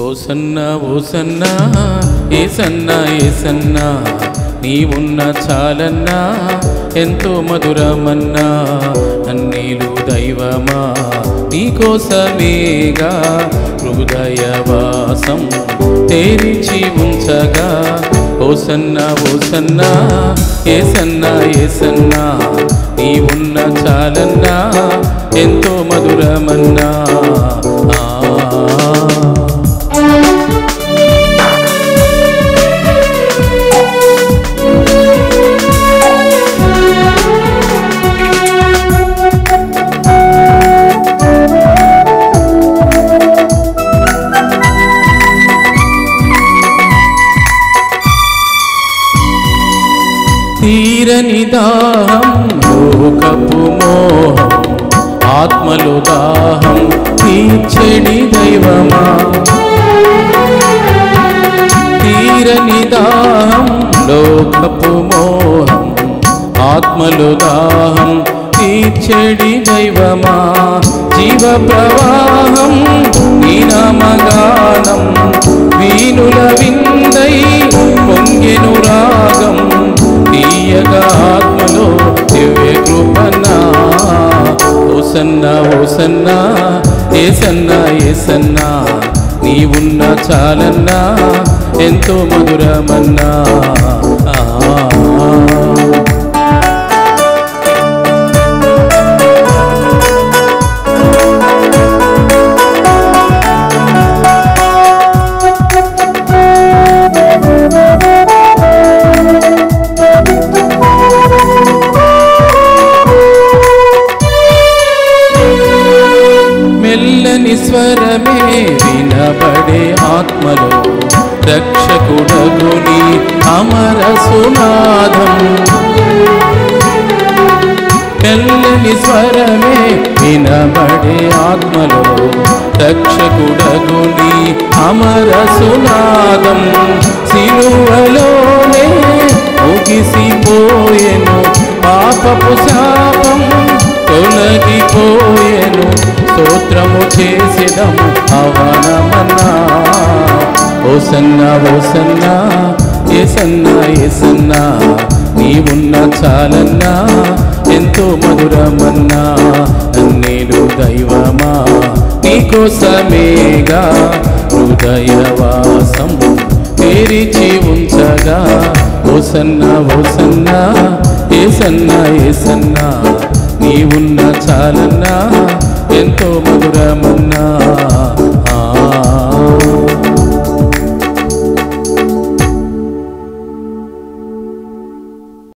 ఓసన్న ఓసన్న ఏసన్న ఏసన్న నీవున్న చాలన్నా ఎంతో మధురమన్నా అన్నీలు దైవమా నీకోసమేగా హృదయవాసం తెరిచి ఉంచగా ఓసన్న ఓసన్న ఏసన్న ఏసన్న నీవున్న చాలన్నా ఎంతో మధురమన్నా ఆ తీరని దాహం లోకపు మోహం ఆత్మలు దాహం తీర్చెడి దైవమా తీరని దాహం లోకపు మోహం ఆత్మలు దాహం తీర్చెడి దైవమా జీవ ప్రవాహం నీనామగానం వీనుల విందై పొంగెను రాగం తీయగా ఆత్మలో దివ్య కృపన్నా ఓసన్న ఓసన్న ఏసన్న ఏసన్న నీవున్న చాలన్నా ఎంతో మధురమన్నా ఆ మెల్లని స్వరమే వినబడే ఆత్మలో రక్షకుడగుని అమర సునాదం మెల్లని స్వరమే వినబడే ఆత్మలో రక్షకుడగుని అమర సునాదం సిలువలోనే ముగిసిపోయెను పాపపు శాపం తొలగిపోయెను స్తోత్రము చేసేదము అవనమన్నా ఓసన్న ఓసన్న ఏసన్న ఏసన్న నీవున్న చాలన్నా ఎంతో మధురమన్నా నన్నేలు దైవమా నీకోసమేగా హృదయవాసం తెరిచి ఉంచగా ఓసన్న ఓసన్న ఏసన్న ఏసన్న నీవున్న చాలన్నా ఎంతో మధురమన్నా